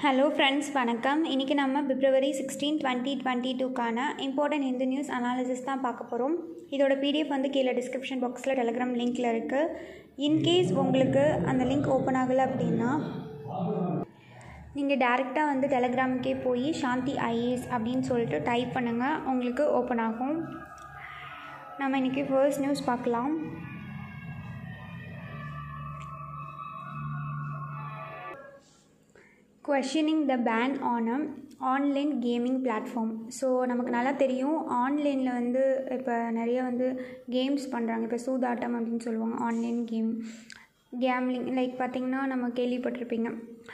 hello friends வணக்கம் இன்றைக்கி நம்ம பிப்ரவரி சிக்ஸ்டீன் டுவெண்ட்டி டுவெண்ட்டி டூக்கான இம்பார்ட்டன்ட் ஹிந்து நியூஸ் அனாலிசிஸ் தான் பார்க்க போகிறோம் இதோட பிடிஎஃப் வந்து கீழே டிஸ்கிரிப்ஷன் பாக்ஸில் டெலிகிராம் லிங்க்கில் இருக்குது இன்கேஸ் உங்களுக்கு அந்த லிங்க் ஓப்பன் ஆகலை அப்படின்னா நீங்கள் டேரெக்டாக வந்து டெலகிராமுக்கே போய் சாந்தி ஐஏஎஸ் அப்படின்னு சொல்லிட்டு டைப் பண்ணுங்கள் உங்களுக்கு ஓப்பன் ஆகும் நம்ம இன்றைக்கி ஃபர்ஸ்ட் நியூஸ் பார்க்கலாம் questioning the ban on a online gaming platform so நமக்கு நல்லா தெரியும் ஆன்லைனில் வந்து இப்போ நிறைய வந்து கேம்ஸ் பண்ணுறாங்க இப்போ சூதாட்டம் அப்படின்னு சொல்லுவாங்க ஆன்லைன் கேம் கேம்லிங் லைக் பார்த்திங்கன்னா நம்ம கேள்விப்பட்டிருப்பீங்க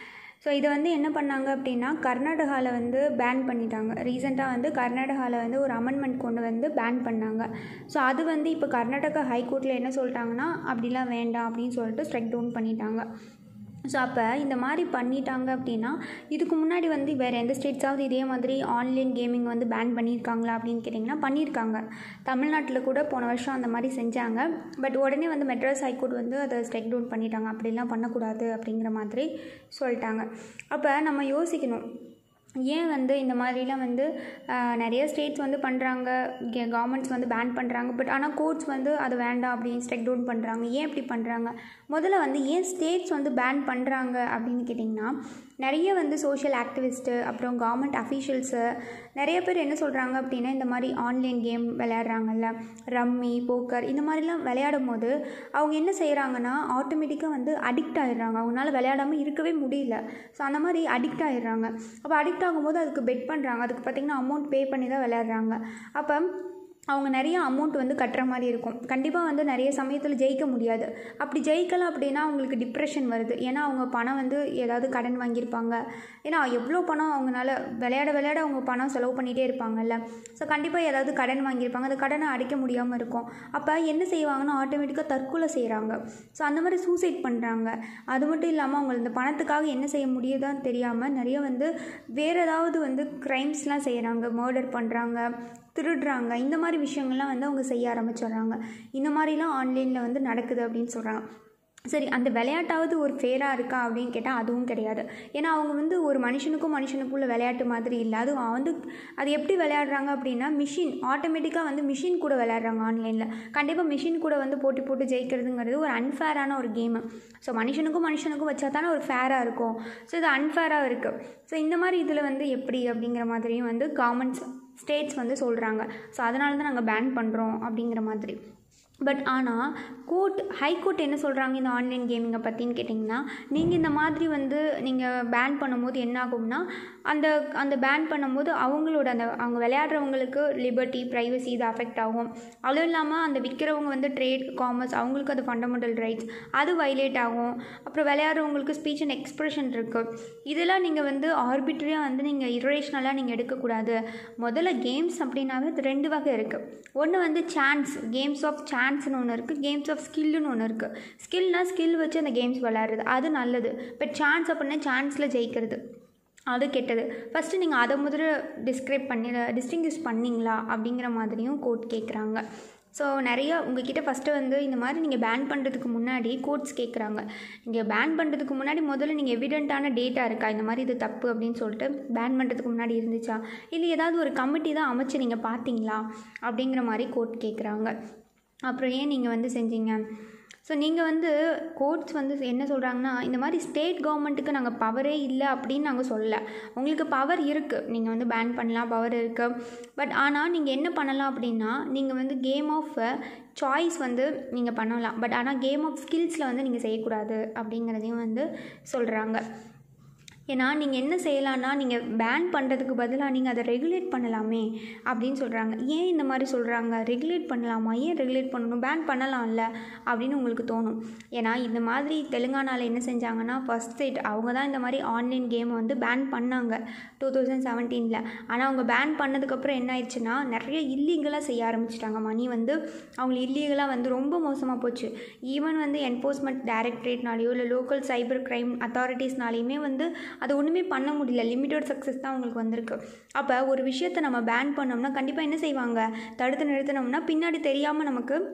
ஸோ இதை வந்து என்ன பண்ணாங்க அப்படின்னா கர்நாடகாவில் வந்து பேன் பண்ணிட்டாங்க ரீசெண்டாக வந்து கர்நாடகாவில் வந்து ஒரு அமெண்ட்மெண்ட் கொண்டு வந்து பேன் பண்ணாங்க ஸோ அது வந்து இப்போ கர்நாடகா ஹைகோர்ட்டில் என்ன சொல்லிட்டாங்கன்னா அப்படிலாம் வேண்டாம் அப்படின்னு சொல்லிட்டு ஸ்ட்ரைக் டவுன் பண்ணிட்டாங்க ஸோ அப்போ இந்த மாதிரி பண்ணிட்டாங்க அப்படின்னா இதுக்கு முன்னாடி வந்து வேறு எந்த ஸ்டேட்ஸாவது இதே மாதிரி ஆன்லைன் கேமிங் வந்து பேன் பண்ணியிருக்காங்களா அப்படின்னு கேட்டிங்கன்னா பண்ணியிருக்காங்க தமிழ்நாட்டில் கூட போன வருஷம் அந்த மாதிரி செஞ்சாங்க பட் உடனே வந்து மெட்ராஸ் ஹைகோர்ட் வந்து அதை ஸ்ட்ரைக் டவுன் பண்ணிட்டாங்க அப்படிலாம் பண்ணக்கூடாது அப்படிங்கிற மாதிரி சொல்லிட்டாங்க அப்போ நம்ம யோசிக்கணும் ஏன் வந்து இந்த மாதிரிலாம் வந்து நிறைய ஸ்டேட்ஸ் வந்து பண்ணுறாங்க கவர்மெண்ட்ஸ் வந்து பேன் பண்ணுறாங்க பட் ஆனால் கோர்ட்ஸ் வந்து அது வேண்டாம் அப்படின்னு ஸ்ட்ரைக் டவுன் பண்ணுறாங்க ஏன் இப்படி பண்ணுறாங்க முதல்ல வந்து ஏன் ஸ்டேட்ஸ் வந்து பேன் பண்ணுறாங்க அப்படின்னு கேட்டிங்கன்னா நிறைய வந்து சோஷியல் ஆக்டிவிஸ்ட்டு அப்புறம் கவர்மெண்ட் அஃபீஷியல்ஸு நிறைய பேர் என்ன சொல்கிறாங்க அப்படின்னா இந்த மாதிரி ஆன்லைன் கேம் விளையாடுறாங்கல்ல ரம்மி போக்கர் இந்த மாதிரிலாம் விளையாடும் போது அவங்க என்ன செய்கிறாங்கன்னா ஆட்டோமேட்டிக்காக வந்து அடிக்ட் ஆகிடுறாங்க அவங்களால விளையாடாமல் இருக்கவே முடியல ஸோ அந்த மாதிரி அடிக்ட் ஆகிடுறாங்க அப்போ அடிக்ட் ஆகும்போது அதுக்கு பெட் பண்ணுறாங்க அதுக்கு பார்த்திங்கன்னா அமௌண்ட் பே பண்ணி தான் விளையாடுறாங்க அப்போ அவங்க நிறைய அமௌண்ட் வந்து கட்டுற மாதிரி இருக்கும் கண்டிப்பாக வந்து நிறைய சமயத்தில் ஜெயிக்க முடியாது அப்படி ஜெயிக்கலை அப்படின்னா அவங்களுக்கு டிப்ரெஷன் வருது ஏன்னா அவங்க பணம் வந்து ஏதாவது கடன் வாங்கியிருப்பாங்க ஏன்னா எவ்வளோ பணம் அவங்களால விளையாட விளையாட அவங்க பணம் செலவு பண்ணிகிட்டே இருப்பாங்கல்ல ஸோ கண்டிப்பாக ஏதாவது கடன் வாங்கியிருப்பாங்க அந்த கடனை அடைக்க முடியாமல் இருக்கும் அப்போ என்ன செய்வாங்கன்னா ஆட்டோமேட்டிக்காக தற்கொலை செய்கிறாங்க ஸோ அந்த மாதிரி சூசைட் பண்ணுறாங்க அது மட்டும் இல்லாமல் அவங்க இந்த பணத்துக்காக என்ன செய்ய முடியுதான்னு தெரியாமல் நிறைய வந்து வேறு ஏதாவது வந்து க்ரைம்ஸ்லாம் செய்கிறாங்க மர்டர் பண்ணுறாங்க திருடுறாங்க இந்த மாதிரி விஷயங்கள்லாம் வந்து அவங்க செய்ய ஆரம்பிச்சிடுறாங்க இந்த மாதிரிலாம் ஆன்லைனில் வந்து நடக்குது அப்படின்னு சொல்கிறாங்க சரி அந்த விளையாட்டாவது ஒரு ஃபேராக இருக்கா அப்படின்னு கேட்டால் அதுவும் கிடையாது ஏன்னா அவங்க வந்து ஒரு மனுஷனுக்கும் மனுஷனுக்குள்ள விளையாட்டு மாதிரி இல்லை அதுவும் வந்து அது எப்படி விளையாடுறாங்க அப்படின்னா மிஷின் ஆட்டோமேட்டிக்காக வந்து மிஷின் கூட விளையாடுறாங்க ஆன்லைனில் கண்டிப்பாக மிஷின் கூட வந்து போட்டி போட்டு ஜெயிக்கிறதுங்கிறது ஒரு அன்ஃபேரான ஒரு கேமு ஸோ மனுஷனுக்கும் மனுஷனுக்கும் வச்சா தானே ஒரு ஃபேராக இருக்கும் ஸோ இது அன்ஃபேராக இருக்குது ஸோ இந்த மாதிரி இதில் வந்து எப்படி அப்படிங்கிற மாதிரியும் வந்து கவர்மெண்ட்ஸ் ஸ்டேட்ஸ் வந்து சொல்கிறாங்க ஸோ அதனால தான் நாங்கள் பேன் பண்ணுறோம் அப்படிங்கிற மாதிரி பட் ஆனால் கோர்ட் ஹைகோர்ட் என்ன சொல்கிறாங்க இந்த ஆன்லைன் கேமிங்கை பற்றின்னு கேட்டிங்கன்னா நீங்கள் இந்த மாதிரி வந்து நீங்கள் பேன் பண்ணும்போது என்ன ஆகும்னா அந்த அந்த பேன் பண்ணும்போது அவங்களோட அந்த அவங்க விளையாடுறவங்களுக்கு லிபர்ட்டி ப்ரைவசி இது அஃபெக்ட் ஆகும் அதுவும் இல்லாமல் அந்த விற்கிறவங்க வந்து ட்ரேட் காமர்ஸ் அவங்களுக்கு அது ஃபண்டமெண்டல் ரைட்ஸ் அது வைலேட் ஆகும் அப்புறம் விளையாடுறவங்களுக்கு ஸ்பீச் அண்ட் எக்ஸ்ப்ரெஷன் இருக்குது இதெல்லாம் நீங்கள் வந்து ஆர்பிட்ரியாக வந்து நீங்கள் இரேஷ்னலாக நீங்கள் எடுக்கக்கூடாது முதல்ல கேம்ஸ் அப்படின்னாவே அது ரெண்டு வகை இருக்குது ஒன்று வந்து சான்ஸ் கேம்ஸ் ஆஃப் சான்ஸ்னு ஒன்று இருக்குது கேம்ஸ் ஆஃப் ஸ்கில்லுன்னு ஒன்று இருக்குது ஸ்கில்னால் ஸ்கில் வச்சு அந்த கேம்ஸ் விளையாடுறது அது நல்லது பட் சான்ஸ் அப்படின்னா சான்ஸில் ஜெயிக்கிறது அது கெட்டது ஃபஸ்ட்டு நீங்கள் அதை முதல்ல டிஸ்கிரைப் பண்ணி டிஸ்டிங்யூஸ் பண்ணிங்களா அப்படிங்கிற மாதிரியும் கோர்ட் கேட்குறாங்க ஸோ நிறையா உங்ககிட்ட ஃபஸ்ட்டு வந்து இந்த மாதிரி நீங்கள் பேன் பண்ணுறதுக்கு முன்னாடி கோர்ட்ஸ் கேட்குறாங்க நீங்கள் பேன் பண்ணுறதுக்கு முன்னாடி முதல்ல நீங்கள் எவிடென்ட்டான டேட்டா இருக்கா இந்த மாதிரி இது தப்பு அப்படின்னு சொல்லிட்டு பேன் பண்ணுறதுக்கு முன்னாடி இருந்துச்சா இல்லை ஏதாவது ஒரு கமிட்டி தான் அமைச்சு நீங்கள் பார்த்தீங்களா அப்படிங்கிற மாதிரி கோர்ட் கேட்குறாங்க அப்புறம் ஏன் நீங்கள் வந்து செஞ்சீங்க ஸோ நீங்கள் வந்து கோர்ட்ஸ் வந்து என்ன சொல்கிறாங்கன்னா இந்த மாதிரி ஸ்டேட் கவர்மெண்ட்டுக்கு நாங்கள் பவரே இல்லை அப்படின்னு நாங்கள் சொல்லலை உங்களுக்கு பவர் இருக்குது நீங்கள் வந்து பேன் பண்ணலாம் பவர் இருக்குது பட் ஆனால் நீங்கள் என்ன பண்ணலாம் அப்படின்னா நீங்கள் வந்து கேம் ஆஃப் சாய்ஸ் வந்து நீங்கள் பண்ணலாம் பட் ஆனால் கேம் ஆஃப் ஸ்கில்ஸில் வந்து நீங்கள் செய்யக்கூடாது அப்படிங்கிறதையும் வந்து சொல்கிறாங்க ஏன்னா நீங்கள் என்ன செய்யலான்னா நீங்கள் பேன் பண்ணுறதுக்கு பதிலாக நீங்கள் அதை ரெகுலேட் பண்ணலாமே அப்படின்னு சொல்கிறாங்க ஏன் இந்த மாதிரி சொல்கிறாங்க ரெகுலேட் பண்ணலாமா ஏன் ரெகுலேட் பண்ணணும் பேன் பண்ணலாம்ல அப்படின்னு உங்களுக்கு தோணும் ஏன்னா இந்த மாதிரி தெலுங்கானாவில் என்ன செஞ்சாங்கன்னா ஃபஸ்ட் ஸ்டேட் அவங்க தான் இந்த மாதிரி ஆன்லைன் கேமை வந்து பேன் பண்ணாங்க டூ தௌசண்ட் செவன்டீனில் ஆனால் அவங்க பேன் பண்ணதுக்கப்புறம் என்ன ஆயிடுச்சுன்னா நிறைய இல்லீகலாக செய்ய ஆரம்பிச்சிட்டாங்க மணி வந்து அவங்க இல்லீகலாக வந்து ரொம்ப மோசமாக போச்சு ஈவன் வந்து என்ஃபோர்ஸ்மெண்ட் டைரக்டரேட்னாலேயோ இல்லை லோக்கல் சைபர் க்ரைம் அத்தாரிட்டிஸ்னாலேயுமே வந்து அது ஒன்றுமே பண்ண முடியல லிமிட்டட் சக்ஸஸ் தான் அவங்களுக்கு வந்திருக்கு அப்போ ஒரு விஷயத்தை நம்ம பேன் பண்ணோம்னா கண்டிப்பாக என்ன செய்வாங்க தடுத்து நிறுத்தினோம்னா பின்னாடி தெரியாமல் நமக்கு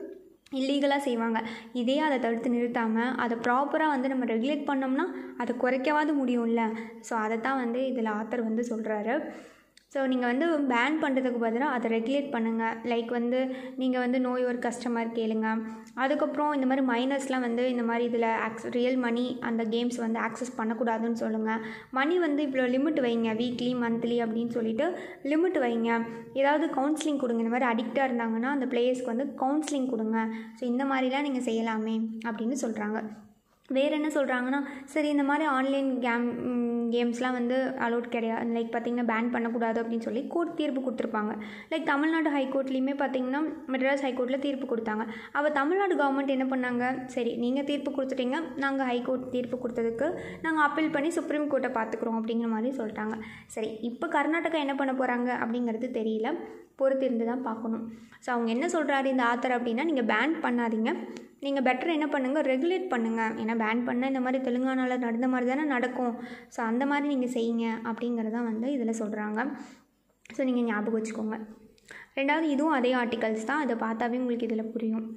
இல்லீகலாக செய்வாங்க இதே அதை தடுத்து நிறுத்தாமல் அதை ப்ராப்பராக வந்து நம்ம ரெகுலேட் பண்ணோம்னா அதை குறைக்கவாது முடியும்ல ஸோ அதை தான் வந்து இதில் ஆத்தர் வந்து சொல்கிறாரு ஸோ நீங்கள் வந்து பேன் பண்ணுறதுக்கு பதிலாக அதை ரெகுலேட் பண்ணுங்கள் லைக் வந்து நீங்கள் வந்து நோய் ஒரு கஸ்டமர் கேளுங்க அதுக்கப்புறம் இந்த மாதிரி மைனர்ஸ்லாம் வந்து இந்த மாதிரி இதில் ஆக்ஸ் ரியல் மணி அந்த கேம்ஸ் வந்து ஆக்சஸ் பண்ணக்கூடாதுன்னு சொல்லுங்கள் மணி வந்து இவ்வளோ லிமிட் வைங்க வீக்லி மந்த்லி அப்படின்னு சொல்லிட்டு லிமிட் வைங்க ஏதாவது கவுன்சிலிங் கொடுங்க இந்த மாதிரி அடிக்டாக இருந்தாங்கன்னா அந்த பிளேயர்ஸ்க்கு வந்து கவுன்சிலிங் கொடுங்க ஸோ இந்த மாதிரிலாம் நீங்கள் செய்யலாமே அப்படின்னு சொல்கிறாங்க வேறு என்ன சொல்கிறாங்கன்னா சரி இந்த மாதிரி ஆன்லைன் கேம் கேம்ஸ்லாம் வந்து அலோட் கிடையாது லைக் பார்த்திங்கன்னா பேன் பண்ணக்கூடாது அப்படின்னு சொல்லி கோர்ட் தீர்ப்பு கொடுத்துருப்பாங்க லைக் தமிழ்நாடு ஹைகோர்ட்லேயுமே பார்த்திங்கன்னா மெட்ராஸ் ஹைகோர்ட்டில் தீர்ப்பு கொடுத்தாங்க அவள் தமிழ்நாடு கவர்மெண்ட் என்ன பண்ணாங்க சரி நீங்கள் தீர்ப்பு கொடுத்துட்டீங்க நாங்கள் ஹைகோர்ட் தீர்ப்பு கொடுத்ததுக்கு நாங்கள் அப்பீல் பண்ணி சுப்ரீம் கோர்ட்டை பார்த்துக்குறோம் அப்படிங்கிற மாதிரி சொல்லிட்டாங்க சரி இப்போ கர்நாடகா என்ன பண்ண போகிறாங்க அப்படிங்கிறது தெரியல பொறுத்திருந்து தான் பார்க்கணும் ஸோ அவங்க என்ன சொல்கிறாரு இந்த ஆத்தர் அப்படின்னா நீங்கள் பேன் பண்ணாதீங்க நீங்கள் பெட்டர் என்ன பண்ணுங்கள் ரெகுலேட் பண்ணுங்கள் ஏன்னா பேன் பண்ண இந்த மாதிரி தெலுங்கானாவில் நடந்த மாதிரி தானே நடக்கும் ஸோ அந்த மாதிரி நீங்கள் செய்யுங்க அப்படிங்கிறதான் வந்து இதில் சொல்கிறாங்க ஸோ நீங்கள் ஞாபகம் வச்சுக்கோங்க ரெண்டாவது இதுவும் அதே ஆர்டிகல்ஸ் தான் அதை பார்த்தாவே உங்களுக்கு இதில் புரியும்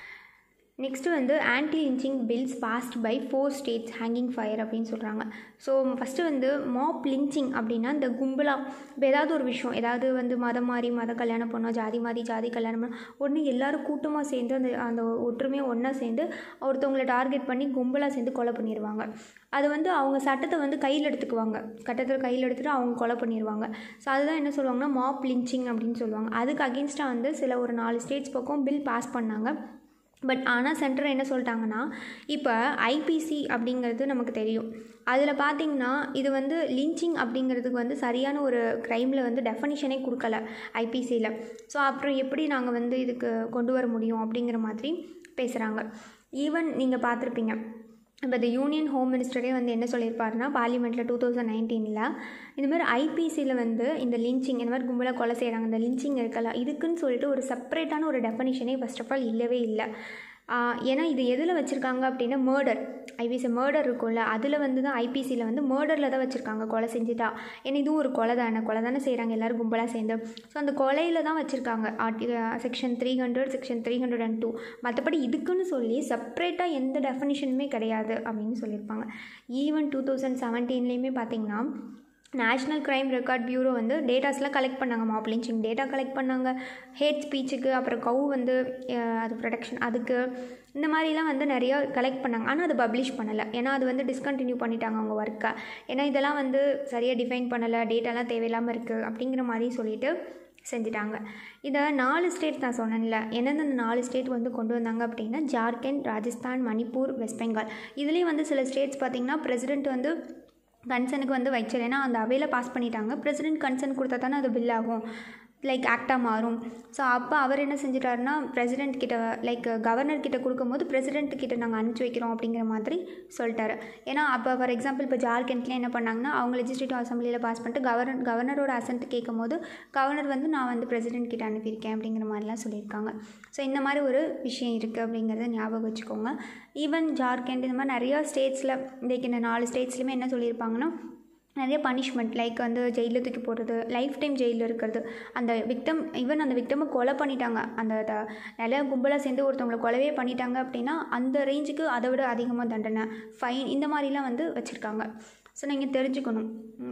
நெக்ஸ்ட்டு வந்து anti lynching bills passed by four states hanging fire அப்படின்னு சொல்கிறாங்க ஸோ ஃபஸ்ட்டு வந்து மாப் லிஞ்சிங் அப்படின்னா இந்த கும்பலாக இப்போ ஏதாவது ஒரு விஷயம் ஏதாவது வந்து மதம் மாறி மத கல்யாணம் பண்ணோம் ஜாதி மாறி ஜாதி கல்யாணம் பண்ணோம் உடனே எல்லோரும் கூட்டமாக சேர்ந்து அந்த அந்த ஒற்றுமையாக ஒன்றா சேர்ந்து ஒருத்தவங்களை டார்கெட் பண்ணி கும்பலாக சேர்ந்து கொலை பண்ணிடுவாங்க அது வந்து அவங்க சட்டத்தை வந்து கையில் எடுத்துக்குவாங்க சட்டத்தில் கையில் எடுத்துகிட்டு அவங்க கொலை பண்ணிடுவாங்க ஸோ அதுதான் என்ன சொல்லுவாங்கன்னா மாப் லிஞ்சிங் அப்படின்னு சொல்லுவாங்க அதுக்கு அகேன்ஸ்டாக வந்து சில ஒரு நாலு ஸ்டேட்ஸ் பக்கம் பில் பாஸ் பண்ணாங்க பட் ஆனால் சென்டர் என்ன சொல்லிட்டாங்கன்னா இப்போ ஐபிசி அப்படிங்கிறது நமக்கு தெரியும் அதில் பார்த்திங்கன்னா இது வந்து லிஞ்சிங் அப்படிங்கிறதுக்கு வந்து சரியான ஒரு க்ரைமில் வந்து டெஃபனிஷனே கொடுக்கல ஐபிசியில் ஸோ அப்புறம் எப்படி நாங்கள் வந்து இதுக்கு கொண்டு வர முடியும் அப்படிங்கிற மாதிரி பேசுகிறாங்க ஈவன் நீங்கள் பார்த்துருப்பீங்க இப்போ இந்த யூனியன் ஹோம் மினிஸ்டரே வந்து என்ன சொல்லியிருப்பாருன்னா பார்லிமெண்ட்டில் டூ தௌசண்ட் நைன்டீனில் இந்த மாதிரி ஐபிசியில் வந்து இந்த லிஞ்சிங் இந்த மாதிரி கும்பலாக கொலை செய்கிறாங்க இந்த லிஞ்சிங் இருக்கல இதுக்குன்னு சொல்லிட்டு ஒரு செப்பரேட்டான ஒரு டெஃபனிஷனே ஃபஸ்ட் ஆஃப் ஆல் இல்லவே இல்லை ஏன்னா இது எதில் வச்சுருக்காங்க அப்படின்னா மர்டர் ஐபிசி மர்டர் இருக்கும்ல அதில் வந்து தான் ஐபிசியில் வந்து மர்டரில் தான் வச்சுருக்காங்க கொலை செஞ்சுட்டா ஏன்னா இதுவும் ஒரு கொலை தானே கொலை தானே செய்கிறாங்க எல்லோரும் கும்பலாக சேர்ந்து ஸோ அந்த கொலையில் தான் வச்சுருக்காங்க ஆர்டி section three hundred section three hundred and two மற்றபடி இதுக்குன்னு சொல்லி செப்பரேட்டாக எந்த டெஃபனிஷனுமே கிடையாது அப்படின்னு சொல்லியிருப்பாங்க ஈவன் டூ தௌசண்ட் செவன்டீன்லேயுமே பார்த்திங்கன்னா நேஷ்னல் க்ரைம் ரெக்கார்ட் பியூரோ வந்து டேட்டாஸ்லாம் கலெக்ட் பண்ணாங்க மாப் லிஞ்சிங் டேட்டா கலெக்ட் பண்ணாங்க ஹேட் ஸ்பீச்சுக்கு அப்புறம் கவு வந்து அது ப்ரொடெக்ஷன் அதுக்கு இந்த மாதிரிலாம் வந்து நிறைய கலெக்ட் பண்ணாங்க ஆனால் அது பப்ளிஷ் பண்ணலை ஏன்னா அது வந்து டிஸ்கண்டினியூ பண்ணிட்டாங்க அவங்க ஒர்க்கை ஏன்னா இதெல்லாம் வந்து சரியாக டிஃபைன் பண்ணலை டேட்டாலாம் தேவையில்லாமல் இருக்குது அப்படிங்கிற மாதிரி சொல்லிட்டு செஞ்சுட்டாங்க இதை நாலு ஸ்டேட் நான் சொன்னேன்ல எந்தெந்த நாலு ஸ்டேட் வந்து கொண்டு வந்தாங்க அப்படின்னா ஜார்க்கண்ட் ராஜஸ்தான் மணிப்பூர் வெஸ்ட் பெங்கால் இதுலேயும் வந்து சில ஸ்டேட்ஸ் பார்த்திங்கன்னா பிரசிடென்ட் வந்து கன்சனுக்கு வந்து வச்சது ஏன்னா அந்த அவையில் பாஸ் பண்ணிட்டாங்க பிரசிடென்ட் கன்சன் கொடுத்தா தானே அது பில் ஆகும் லைக் ஆக்டாக மாறும் ஸோ அப்போ அவர் என்ன செஞ்சிட்டாருன்னா பிரசிடென்ட் கிட்ட லைக் கவர்னர் கிட்ட கொடுக்கும்போது பிரசிடென்ட் கிட்ட நாங்கள் அனுப்பிச்சி வைக்கிறோம் அப்படிங்கிற மாதிரி சொல்லிட்டாரு ஏன்னா அப்போ ஃபார் எக்ஸாம்பிள் இப்போ ஜார்க்கண்ட்ல என்ன பண்ணாங்கன்னா அவங்க லெஜிஸ்லேட்டிவ் அசம்பிளியில் பாஸ் பண்ணிட்டு கவர்னர் கவர்னரோட அசன்ட் கேட்கும் போது கவர்னர் வந்து நான் வந்து பிரசிடென்ட் கிட்ட அனுப்பியிருக்கேன் அப்படிங்கிற மாதிரிலாம் சொல்லியிருக்காங்க ஸோ இந்த மாதிரி ஒரு விஷயம் இருக்குது அப்படிங்கிறத ஞாபகம் வச்சுக்கோங்க ஈவன் ஜார்க்கண்ட் இந்த மாதிரி நிறையா ஸ்டேட்ஸில் இன்றைக்கு இந்த நாலு ஸ்டேட்ஸ்லையுமே என்ன சொல்லியிருப்பாங்கன்னா நிறைய பனிஷ்மெண்ட் லைக் வந்து ஜெயிலில் தூக்கி போடுறது லைஃப் டைம் ஜெயிலில் இருக்கிறது அந்த விக்டம் ஈவன் அந்த விக்டமை கொலை பண்ணிட்டாங்க அந்த த- நிறைய கும்பலாக சேர்ந்து ஒருத்தவங்களை கொலைவே பண்ணிட்டாங்க அப்படின்னா அந்த ரேஞ்சுக்கு அதை விட அதிகமாக தண்டனை ஃபைன் இந்த மாதிரிலாம் வந்து வச்சுருக்காங்க ஸோ நீங்கள் தெரிஞ்சுக்கணும்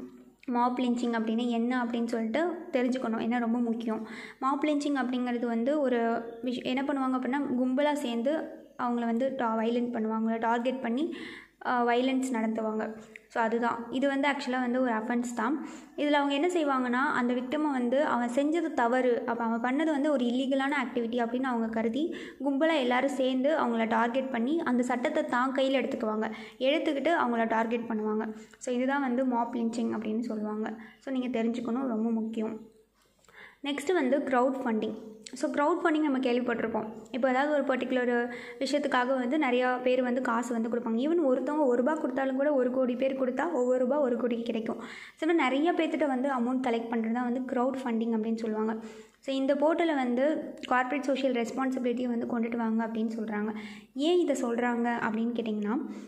மாப் லிஞ்சிங் அப்படின்னு என்ன அப்படின்னு சொல்லிட்டு தெரிஞ்சுக்கணும் ஏன்னா ரொம்ப முக்கியம் மாப் லிஞ்சிங் அப்படிங்கிறது வந்து ஒரு விஷ் என்ன பண்ணுவாங்க அப்படின்னா கும்பலாக சேர்ந்து அவங்கள வந்து டா வைலண்ட் பண்ணுவாங்க டார்கெட் பண்ணி வைலன்ஸ் நடத்துவாங்க ஸோ அதுதான் இது வந்து ஆக்சுவலாக வந்து ஒரு அஃபென்ஸ் தான் இதில் அவங்க என்ன செய்வாங்கன்னா அந்த விக்டமை வந்து அவன் செஞ்சது தவறு அப்போ அவன் பண்ணது வந்து ஒரு இல்லீகலான ஆக்டிவிட்டி அப்படின்னு அவங்க கருதி கும்பலாக எல்லாரும் சேர்ந்து அவங்கள டார்கெட் பண்ணி அந்த சட்டத்தை தான் கையில் எடுத்துக்குவாங்க எடுத்துக்கிட்டு அவங்கள டார்கெட் பண்ணுவாங்க ஸோ இதுதான் வந்து மாப் லிஞ்சிங் அப்படின்னு சொல்லுவாங்க ஸோ நீங்கள் தெரிஞ்சுக்கணும் ரொம்ப முக்கியம் நெக்ஸ்ட்டு வந்து crowd funding so crowd funding நம்ம கேள்விப்பட்டிருப்போம் இப்போ ஏதாவது ஒரு பர்டிகுலர் விஷயத்துக்காக வந்து நிறையா பேர் வந்து காசு வந்து கொடுப்பாங்க ஈவன் ஒருத்தவங்க ஒரு ரூபா கொடுத்தாலும் கூட ஒரு கோடி பேர் கொடுத்தா ஒவ்வொரு ரூபா ஒரு கோடிக்கு கிடைக்கும் ஸோ இந்த மாதிரி நிறைய பேர்த்திட்ட வந்து அமௌண்ட் கலெக்ட் பண்ணுறது தான் வந்து க்ரௌட் ஃபண்டிங் அப்படின்னு சொல்லுவாங்க ஸோ இந்த போர்ட்டலை வந்து கார்ப்பரேட் சோஷியல் ரெஸ்பான்சிபிலிட்டியை வந்து கொண்டுட்டு வாங்க அப்படின்னு சொல்கிறாங்க ஏன் இதை சொல்கிறாங்க அப்படின்னு கேட்டிங்கன்னா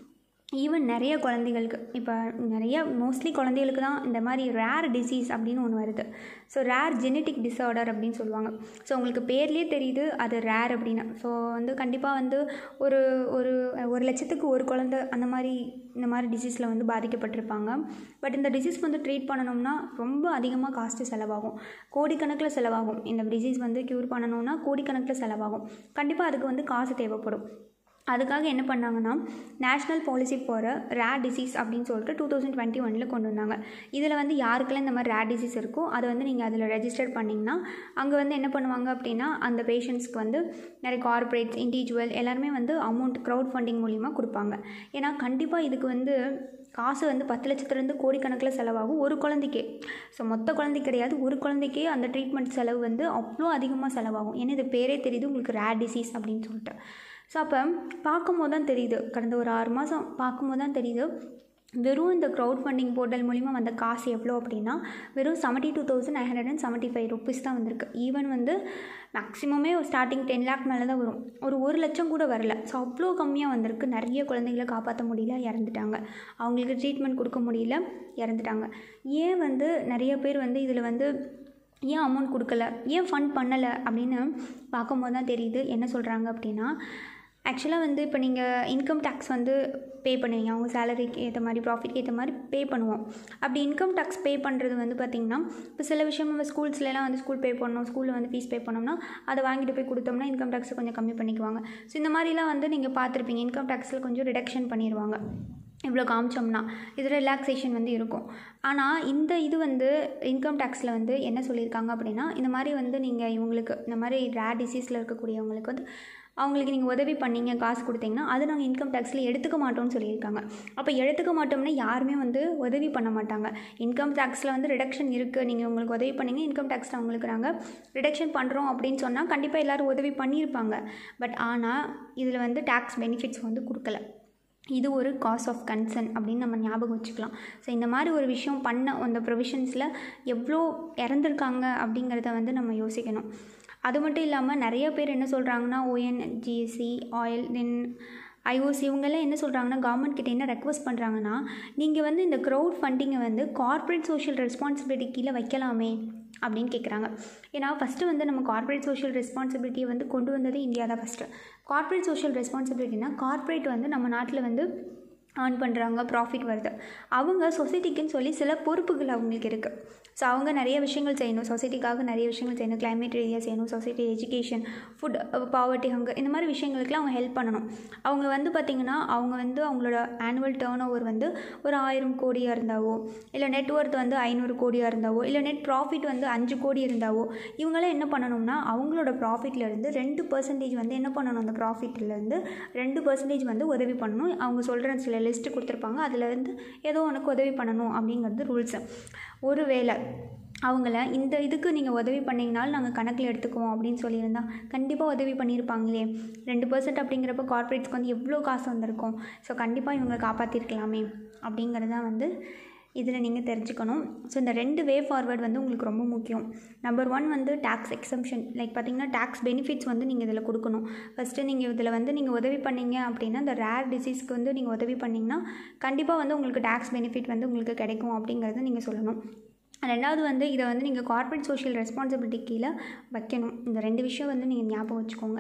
ஈவன் நிறைய குழந்தைகளுக்கு இப்போ நிறைய மோஸ்ட்லி குழந்தைகளுக்கு தான் இந்த மாதிரி ரேர் டிசீஸ் அப்படின்னு ஒன்று வருது ஸோ ரேர் ஜெனட்டிக் டிஸார்டர் அப்படின்னு சொல்லுவாங்க ஸோ உங்களுக்கு பேர்லேயே தெரியுது அது ரேர் அப்படின்னு ஸோ வந்து கண்டிப்பாக வந்து ஒரு ஒரு ஒரு லட்சத்துக்கு ஒரு குழந்தை அந்த மாதிரி இந்த மாதிரி டிசீஸில் வந்து பாதிக்கப்பட்டிருப்பாங்க பட் இந்த டிசீஸ் வந்து ட்ரீட் பண்ணணும்னா ரொம்ப அதிகமாக காஸ்ட்டு செலவாகும் கோடிக்கணக்கில் செலவாகும் இந்த டிசீஸ் வந்து க்யூர் பண்ணணும்னா கோடிக்கணக்கில் செலவாகும் கண்டிப்பாக அதுக்கு வந்து காசு தேவைப்படும் அதுக்காக என்ன பண்ணாங்கன்னா national policy for rare disease அப்படின்னு சொல்லிட்டு டூ தௌசண்ட் டுவெண்ட்டி ஒனில் கொண்டு வந்தாங்க இதில் வந்து யாருக்கெல்லாம் இந்த மாதிரி ரேர் டிசீஸ் இருக்கோ அதை வந்து நீங்கள் அதில் ரெஜிஸ்டர் பண்ணிங்கன்னா அங்கே வந்து என்ன பண்ணுவாங்க அப்படின்னா அந்த பேஷண்ட்ஸ்க்கு வந்து நிறைய கார்ப்பரேட்ஸ் இண்டிவிஜுவல் எல்லாருமே வந்து அமௌண்ட் க்ரௌட் ஃபண்டிங் மூலிமா கொடுப்பாங்க ஏன்னா கண்டிப்பாக இதுக்கு வந்து காசு வந்து பத்து லட்சத்துலேருந்து கோடிக்கணக்கில் செலவாகும் ஒரு குழந்தைக்கே ஸோ மொத்த குழந்தை கிடையாது ஒரு குழந்தைக்கே அந்த ட்ரீட்மெண்ட் செலவு வந்து அவ்வளோ அதிகமாக செலவாகும் ஏன்னா இது பேரே தெரியுது உங்களுக்கு ரேர் டிசீஸ் அப்படின்னு சொல்லிட்டு ஸோ அப்போ பார்க்கும்போது தான் தெரியுது கடந்த ஒரு ஆறு மாதம் பார்க்கும்போது தான் தெரியுது வெறும் இந்த க்ரௌட் ஃபண்டிங் போர்ட்டல் மூலிமா வந்த காசு எவ்வளோ அப்படின்னா வெறும் seventy two thousand nine hundred and seventy five rupees தான் வந்திருக்கு ஈவன் வந்து மேக்ஸிமமே ஸ்டார்டிங் டென் லேக் மேலே தான் வரும் ஒரு ஒரு லட்சம் கூட வரல ஸோ அவ்வளோ கம்மியாக வந்திருக்கு நிறைய குழந்தைகளை காப்பாற்ற முடியல இறந்துட்டாங்க அவங்களுக்கு ட்ரீட்மெண்ட் கொடுக்க முடியல இறந்துட்டாங்க ஏன் வந்து நிறைய பேர் வந்து இதில் வந்து ஏன் அமௌண்ட் கொடுக்கல ஏன் ஃபண்ட் பண்ணலை அப்படின்னு பார்க்கும்போது தான் தெரியுது என்ன சொல்கிறாங்க அப்படின்னா ஆக்சுவலாக வந்து இப்போ நீங்கள் இன்கம் டேக்ஸ் வந்து பே பண்ணுவீங்க அவங்க சேலரிக்கு ஏற்ற மாதிரி ப்ராஃபிட்க்கு ஏற்ற மாதிரி பே பண்ணுவோம் அப்படி இன்கம் டேக்ஸ் பே பண்ணுறது வந்து பார்த்திங்கன்னா இப்போ சில விஷயம் நம்ம ஸ்கூல்ஸ்லாம் வந்து ஸ்கூல் பே பண்ணணும் ஸ்கூலில் வந்து ஃபீஸ் பே பண்ணோம்னா அதை வாங்கிட்டு போய் கொடுத்தோம்னா இன்கம் டேக்ஸை கொஞ்சம் கம்மி பண்ணிக்குவாங்க ஸோ இந்த மாதிரிலாம் வந்து நீங்கள் பார்த்துருப்பீங்க இன்கம் டேக்ஸில் கொஞ்சம் ரிடக்ஷன் பண்ணிடுவாங்க இவ்வளோ காமிச்சோம்னா இது ரிலாக்ஸேஷன் வந்து இருக்கும் ஆனால் இந்த இது வந்து இன்கம் டேக்ஸில் வந்து என்ன சொல்லியிருக்காங்க அப்படின்னா இந்த மாதிரி வந்து நீங்கள் இவங்களுக்கு இந்த மாதிரி ரேர் டிசீஸில் இருக்கக்கூடியவங்களுக்கு வந்து அவங்களுக்கு நீங்கள் உதவி பண்ணீங்க காசு கொடுத்தீங்கன்னா அது நாங்கள் இன்கம் டேக்ஸில் எடுத்துக்க மாட்டோம்னு சொல்லியிருக்காங்க அப்போ எடுத்துக்க மாட்டோம்னா யாருமே வந்து உதவி பண்ண மாட்டாங்க இன்கம் டேக்ஸில் வந்து ரிடக்ஷன் இருக்குது நீங்கள் உங்களுக்கு உதவி பண்ணீங்க இன்கம் டேக்ஸில் அவங்களுக்கு நாங்கள் ரிடக்ஷன் பண்ணுறோம் அப்படின்னு சொன்னால் கண்டிப்பாக எல்லோரும் உதவி பண்ணியிருப்பாங்க பட் ஆனால் இதில் வந்து டேக்ஸ் பெனிஃபிட்ஸ் வந்து கொடுக்கல இது ஒரு காஸ் ஆஃப் கன்சர்ன் அப்படின்னு நம்ம ஞாபகம் வச்சுக்கலாம் ஸோ இந்த மாதிரி ஒரு விஷயம் பண்ண அந்த ப்ரொவிஷன்ஸில் எவ்வளோ இறந்துருக்காங்க அப்படிங்கிறத வந்து நம்ம யோசிக்கணும் அது மட்டும் இல்லாமல் நிறைய பேர் என்ன சொல்கிறாங்கன்னா ஓஎன்ஜிஎஸ்சி ஆயில் தென் ஐஓசி இவங்கெல்லாம் என்ன சொல்கிறாங்கன்னா கவர்மெண்ட் கிட்ட என்ன ரெக்வஸ்ட் பண்ணுறாங்கன்னா நீங்கள் வந்து இந்த க்ரௌட் ஃபண்டிங்கை வந்து கார்ப்பரேட் சோஷியல் ரெஸ்பான்சிபிலிட்டி கீழே வைக்கலாமே அப்படின்னு கேட்குறாங்க ஏன்னா ஃபஸ்ட்டு வந்து நம்ம கார்ப்பரேட் சோஷியல் ரெஸ்பான்சிபிலிட்டியை வந்து கொண்டு வந்ததே இந்தியா தான் ஃபஸ்ட்டு கார்ப்பரேட் சோஷியல் ரெஸ்பான்சிபிலிட்டினா கார்ப்பரேட் வந்து நம்ம நாட்டில் வந்து ஏர்ன் பண்ணுறாங்க ப்ராஃபிட் வருது அவங்க சொசைட்டிக்குன்னு சொல்லி சில பொறுப்புகள் அவங்களுக்கு இருக்குது ஸோ அவங்க நிறைய விஷயங்கள் செய்யணும் சொசைட்டிக்காக நிறைய விஷயங்கள் செய்யணும் கிளைமேட் ரீதியாக செய்யணும் society education food poverty hunger இந்த மாதிரி விஷயங்களுக்குலாம் அவங்க ஹெல்ப் பண்ணணும் அவங்க வந்து பார்த்திங்கன்னா அவங்க வந்து அவங்களோட ஆனுவல் டேர்ன் ஓவர் வந்து ஒரு ஆயிரம் கோடியாக இருந்தாவோ இல்லை நெட் ஒர்த் வந்து ஐநூறு கோடியாக இருந்தாவோ இல்லை நெட் ப்ராஃபிட் வந்து அஞ்சு கோடி இருந்தாவோ இவங்களாம் என்ன பண்ணணும்னா அவங்களோட ப்ராஃபிட்லேருந்து ரெண்டு பர்சன்டேஜ் வந்து என்ன பண்ணணும் அந்த ப்ராஃபிட்லேருந்து ரெண்டு பர்சன்டேஜ் வந்து உதவி பண்ணணும் அவங்க சொல்கிற சில லிஸ்ட்டு கொடுத்துருப்பாங்க அதில் வந்து ஏதோ உனக்கு உதவி பண்ணணும் அப்படிங்கிறது ரூல்ஸு ஒருவேளை அவங்கள இந்த இதுக்கு நீங்கள் உதவி பண்ணிங்கனாலும் நாங்கள் கணக்கில் எடுத்துக்குவோம் அப்படின்னு சொல்லியிருந்தா கண்டிப்பாக உதவி பண்ணியிருப்பாங்களே ரெண்டு பர்சன்ட் அப்படிங்கிறப்ப கார்ப்பரேட்ஸ்க்கு வந்து எவ்வளோ காசு வந்திருக்கும் ஸோ கண்டிப்பாக இவங்க காப்பாற்றிருக்கலாமே அப்படிங்கிறது தான் வந்து இதில் நீங்கள் தெரிஞ்சுக்கணும் ஸோ இந்த ரெண்டு வே ஃபார்வர்ட் வந்து உங்களுக்கு ரொம்ப முக்கியம் நம்பர் ஒன் வந்து டேக்ஸ் எக்ஸம்ஷன் லைக் பார்த்தீங்கன்னா டேக்ஸ் பெனிஃபிட்ஸ் வந்து நீங்கள் இதில் கொடுக்கணும் ஃபஸ்ட்டு நீங்கள் இதில் வந்து நீங்கள் உதவி பண்ணீங்க அப்படின்னா இந்த ரேர் டிசீஸ்க்கு வந்து நீங்கள் உதவி பண்ணிங்கன்னா கண்டிப்பாக வந்து உங்களுக்கு டேக்ஸ் பெனிஃபிட் வந்து உங்களுக்கு கிடைக்கும் அப்படிங்கிறத நீங்கள் சொல்லணும் ரெண்டாவது வந்து இதை வந்து நீங்கள் கார்ப்பரேட் சோஷியல் ரெஸ்பான்சிபிலிட்டி கீழே வைக்கணும் இந்த ரெண்டு விஷயம் வந்து நீங்கள் ஞாபகம் வச்சுக்கோங்க